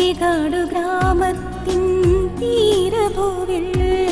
കുട്ടികാടു ഗ്രാമത്തിൻ തീരഭൂവിൽ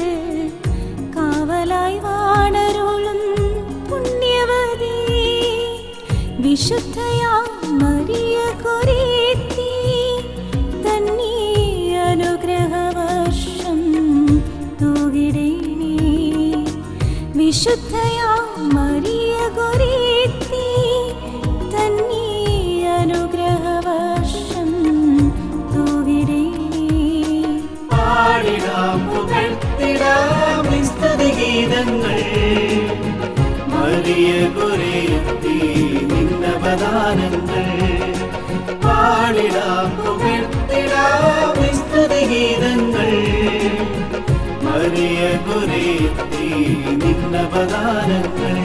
കാവലായി വാണരുളും പുണ്യവതി വിശുദ്ധയാ മരിയ കൊരേത്തി തന്നെ അനുഗ്രഹവർഷം തൂകിടേണേ വിശുദ്ധയാ മരിയ കൊരേത്തി തന്നെ അനുഗ്രഹവർഷം തൂകിടേണേ പാടിടാം പുകഴ്ത്തിടാം നിസ്തുതിഗീതങ്ങൾ മറിയ കുരേത്തി നിന്നപദാനങ്ങൾ പാടിടാം പുകഴ്ത്തിടാം നിസ്തുതിഗീതങ്ങൾ മറിയ കുരേത്തി നിന്നപദാനങ്ങൾ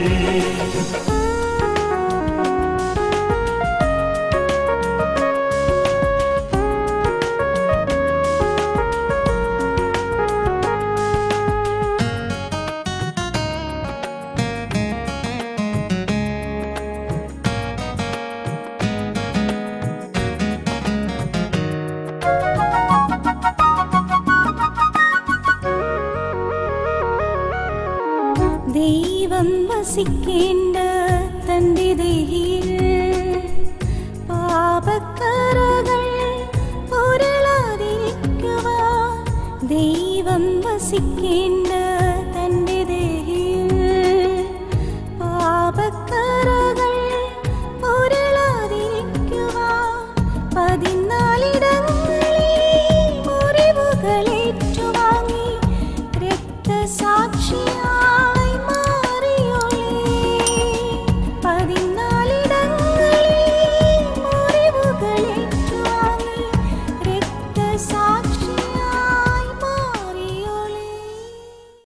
ദൈവം വസിക്കേണ്ട